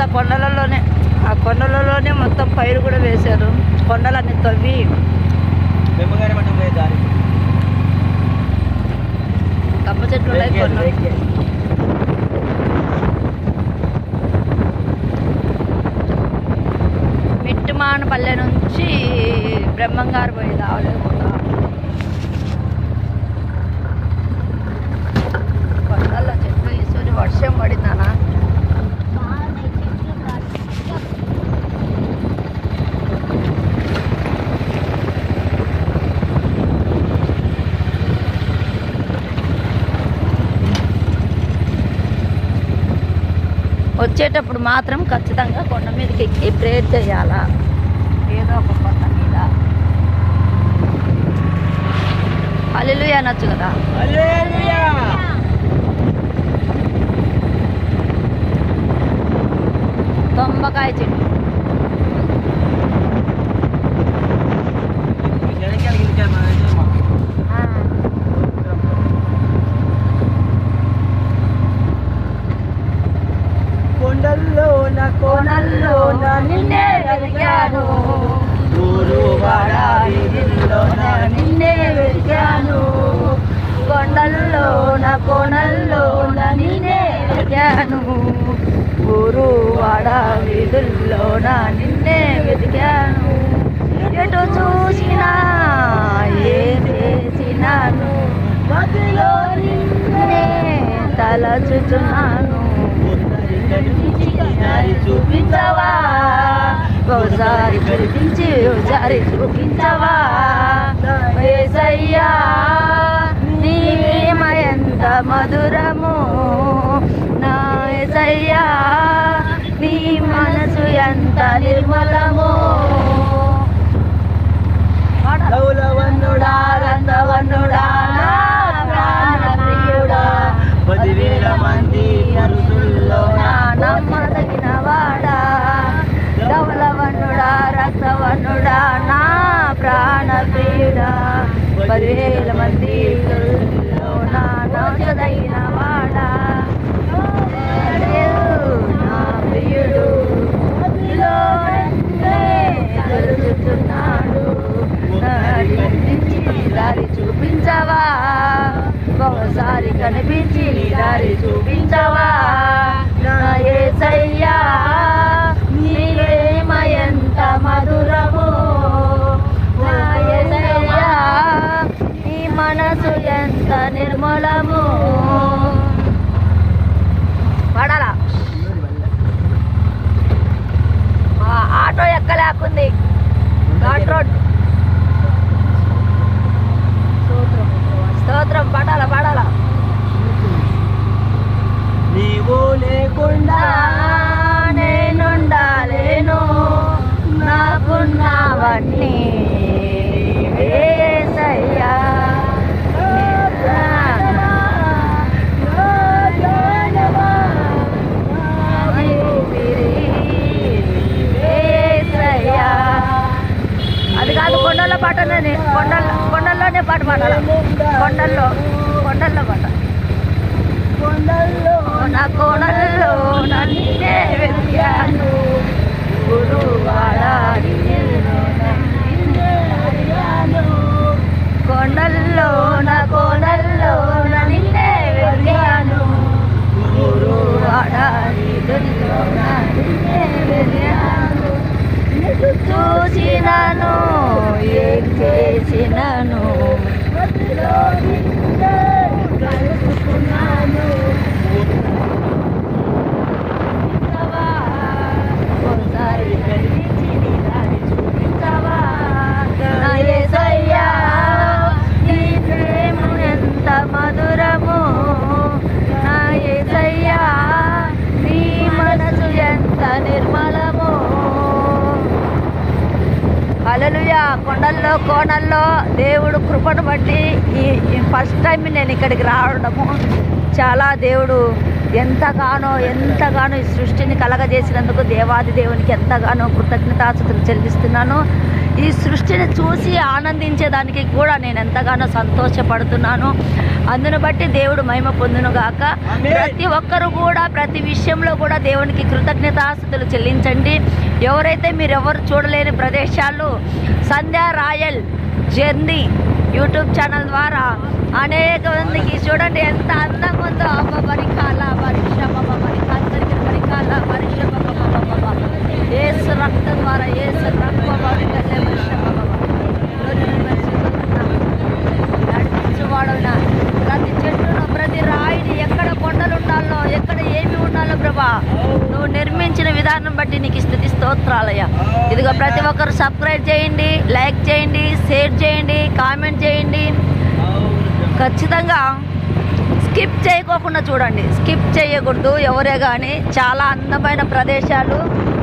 కొండలలోనే ఆ కొండలలోనే మొత్తం పైరు కూడా వేశారు కొండలన్నీ తవ్వి బెమ్మగారి మఠం పోయే దారి కప్ప చెట్లు ఉన్నాయి బ్రేక్ కొన్ని చేయండి, బ్రేక్ చేయండి. మిట్టుమానపల్లె నుంచి బ్రహ్మంగారు పోయి రావలేకుండా కొండల చెట్లు ఈసారి వర్షం పడిందనా వచ్చేటప్పుడు మాత్రం ఖచ్చితంగా కొండ మీదకి ఎక్కి ప్రేర్ చేయాలా ఏదో ఒక కొండ మీద అల్లు అనొచ్చు కదా హల్లెలూయా. తొంబకాయ చెట్టు వెనకాల గినకాల మన అయితే మా- కొండల్లోన కోనల్లోన నిన్నే వెలిగాను ఊరువాడ వీధుల్లోన నిన్నే వెలిగాను కొండల్లోన కోనల్లోన నిన్నే వెలిగాను ఊరు వాడ వీధుల్లోన నిన్నే వెతికాను ఎటు చూసినా ఏం చేసినాను మదిలో నిన్నే తలచుచున్నాను దారి చూపించవా ఒకసారి కనిపించి ఒకసారి చూపించవా ఏసయ్యా నీ ప్రేమ ఎంత మధురము నా ఏసయ్యా నీ మనసు ఎంత నిర్మలము లౌలవన్నుడా రంగవన్నుడా నా ప్రాణ ప్రియుడా పదివేల మంది పురుషుల్లో నా నమ్మదగిన వాడా ధవలవన్నుడా రక్తవన్నుడా నా ప్రాణ ప్రియుడా పదివేల మంది నా నమ్మదగిన వాడా నా ప్రియుడు మదిలో నన్నే కలుగుతున్నాడు నడిపించి దారి చూపించవా ఒకసారి కనిపించి నీ దారి చూపించవా నా యేసయ్యా నీ ప్రేమ ఎంత మధురము నా యేసయ్యా నీ మనసు ఎంత నిర్మలము పడాలా ఆ ఆటో ఎక్కలేకుంది ఘాట్ రోడ్ స్తోత్రం పడాల పడాల నీవు లేకుండా నేనుండాలేను నాకున్నవన్నీ ఏసయ్యా అది కాదు కొండల పాటనే కొండల్లో కొండల్లోనే పాట పాడాలి కొండల్లో కొండల్లో పాట కొండల్లో నా కోణల్లో నన్నే వెతికాను గురువాడ కొండల్లో నా కోణల్లో నిన్నే వెతికాను గురువాడ నిన్నే వెతికాను ఎటు చూసినాను ఏం చేసినాను మదిలో నిన్నే కలుసుకున్నాను. చూపించవా? ఒకసారి కనిపించి నీ దారి చూపించవా? నా యేసయ్యా, నీ ప్రేమ ఎంత మధురము నా యేసయ్యా, నీ మనసు ఎంత నిర్మలము హల్లెలూయా కొండల్లో కోణల్లో దేవుడు కృపను బట్టి ఈ ఈ ఫస్ట్ టైం నేను ఇక్కడికి రావడము చాలా దేవుడు ఎంతగానో ఎంతగానో ఈ సృష్టిని కలగజేసినందుకు దేవాది దేవునికి ఎంతగానో కృతజ్ఞతాస్తుతులు చెల్లిస్తున్నాను ఈ సృష్టిని చూసి ఆనందించేదానికి కూడా నేను ఎంతగానో సంతోషపడుతున్నాను అందును బట్టి దేవుడు మహిమ పొందును గాక ఆమేన్. ప్రతి ఒక్కరు కూడా ప్రతి విషయంలో కూడా దేవునికి కృతజ్ఞతాస్తుతులు చెల్లించండి ఎవరైతే మీరు ఎవరు చూడలేని ప్రదేశాలు Sandhya royal journey YouTube channel ద్వారా అనేక మందికి చూడండి ఎంత అందంగా ఉందో అమ్మ పరికాల పరీక్ష బాబా పరికాంతరికి పరికాల పరీక్ష బాబా ఏసు రక్తం ద్వారా ఏసు రక్త నడిపించువాడవునా ప్రతి చెట్టును ప్రతి రాయిని ఎక్కడ కొండలు ఉండాలో ఎక్కడ ఏమి ఉండాలో ప్రభా నువ్వు నిర్మించిన విధానం బట్టి నీకు స్థితి స్తోత్రాలయ్యా ఇదిగో ప్రతి ఒక్కరు సబ్స్క్రైబ్ చేయండి లైక్ చేయండి షేర్ చేయండి కామెంట్ చేయండి ఖచ్చితంగా స్కిప్ చేయకోకుండా చూడండి స్కిప్ చేయకూడదు ఎవరే కానీ చాలా అందమైన ప్రదేశాలు